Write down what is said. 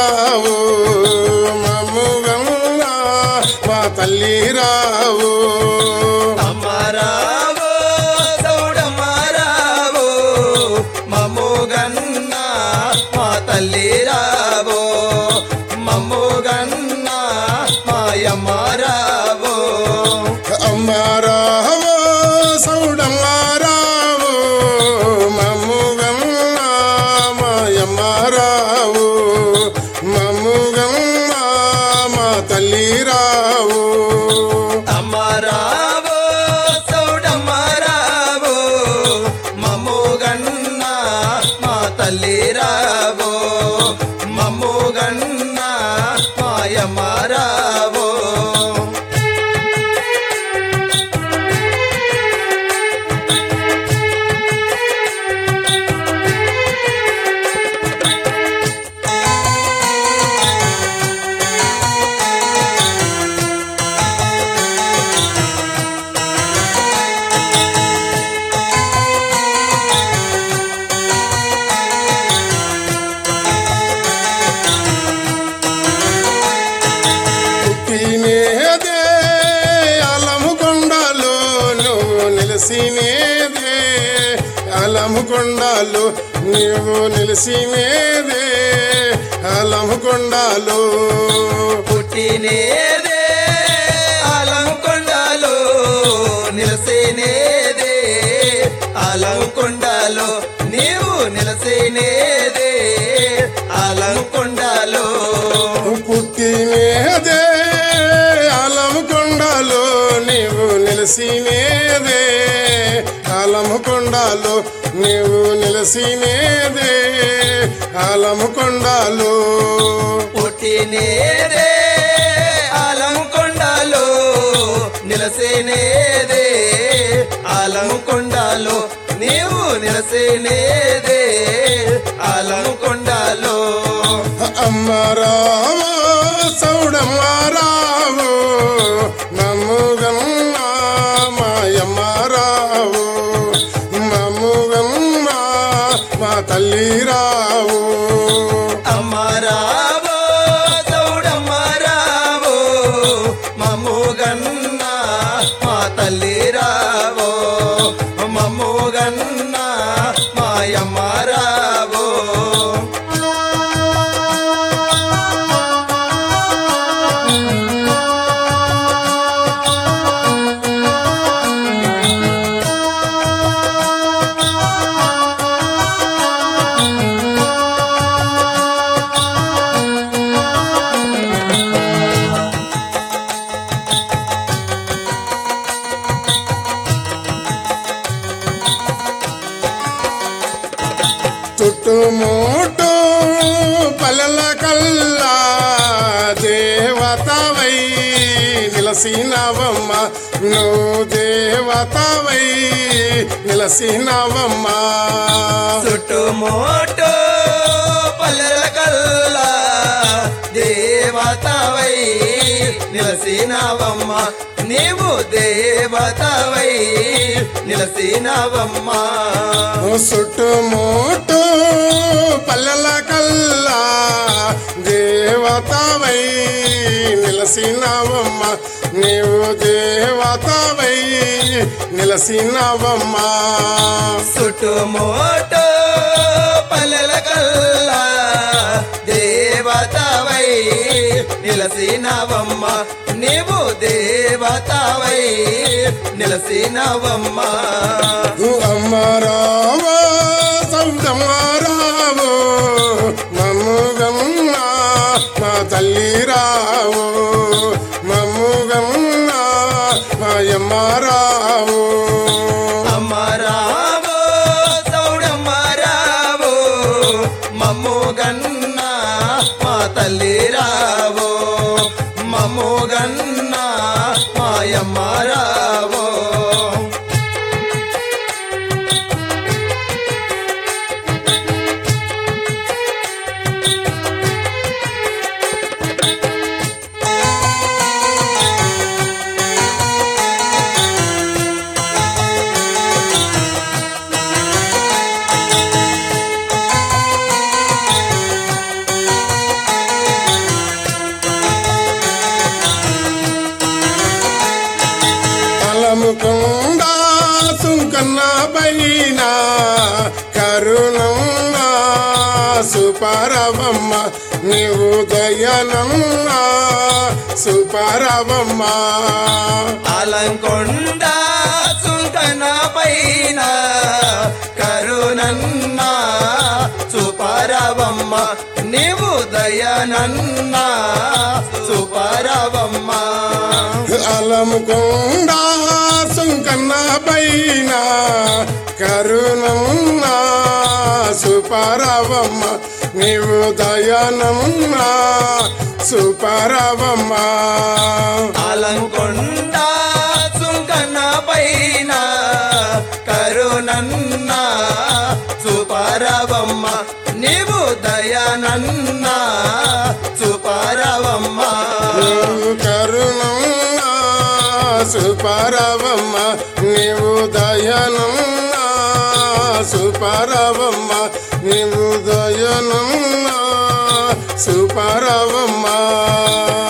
రావు మమ్ము గంగా మా తల్లి రావు అమరావో దౌడమరావో మమ్ముగన్న మా తల్లి రావో మమ్ముగన్న మాయమ్మ రావో అమ్మ రావు సౌడమ్మ రావు మమ్ము గంగా మాయమ్మ రావు మమ్ము గంగా మా తల్లి రావు అమరావో దౌడమరావో మమ్ముగన్న మా తల్లి రావో మమ్ముగన్న మాయమ్మ రావో పుట్టినేదే అలముకొండలో నువ్వు నిలిసినేదే అలముకొండలో నువ్వు నిలిసినేదే అలముకొండలో పుట్టినేదే అలంకొండలో నిలసేనేదే అలంకొండలో నీవు నిలసేనేదే అలంకొండలో పుట్టినేదే అలముకొండలో నీవు నిలిసినేదే అలముకొండలో నీవు నిలిసినేదే అలముకొండలో పుట్టినేదే అలంకొండలో నిలసేనేదే అలంకొండలో నీవు నిలసేనేదే అలంకొండలో అమ్మ రావు సౌడమ్మ రావు మమ్ముగమ్మ మాయమ్మ రావు మమ్ముగమ్మ మా తల్లి రావు అమరావో దౌడమరావో మమ్ముగన్న మా తల్లి రావో మమ్ముగన్న మాయమ్మ రావో చుట్టుముట్టు పల్లెల కల్లా దేవతవై నిలసినవమ్మ నువ్వు దేవతవై నిలసినవమ్మ చుట్టుముట్టు పల్లెల కల్లా దేవతవై నిలసినవమ్మ నీవు దేవతవై నిలసినవమ్మ చుట్టుముట్టు పల్లెల కల్లా దేవతవై నిలసినవమ్మ నీవు దేవతవై నిలసినవమ్మ చుట్టుముట్టు పల్లెల కల్లా దేవతవై నిలసినవమ్మ నీవు దేవతవై నిలసినవమ్మ అమ్మ రావ సౌదమ్మ రావు మమ్ముగమ్మ మా తల్లి రావు మమ్ముగమ్మ మాయమ్మ రావు అమరావో దౌడమరావో మమ్ముగన్న మా తల్లి రావో మమ్ముగన్న మాయమ్మ రావో సుపరవమ్మ నీవు దయనమ్మ సుపరవమ్మ అలంకొండ సుంకన పైన కరుణన్న సుపరవమ్మ నీవు దయనన్న సుపరవమ్మ అలముకొండ సుంకన్న పైన కరుణమ్మ సుపరవమ్మ నీవు దయనమ్మ సుపరవమ్మ అలంకొండ సుంకన పైన కరుణన్న సుపరవమ్మ నీవు దయనన్న సుపరవమ్మ కరుణమ్మ సుపరవమ్మ నీవు దయనమ్మ సుపరవమ్మ నీవు దయనమ్మ సుపరవమ్మ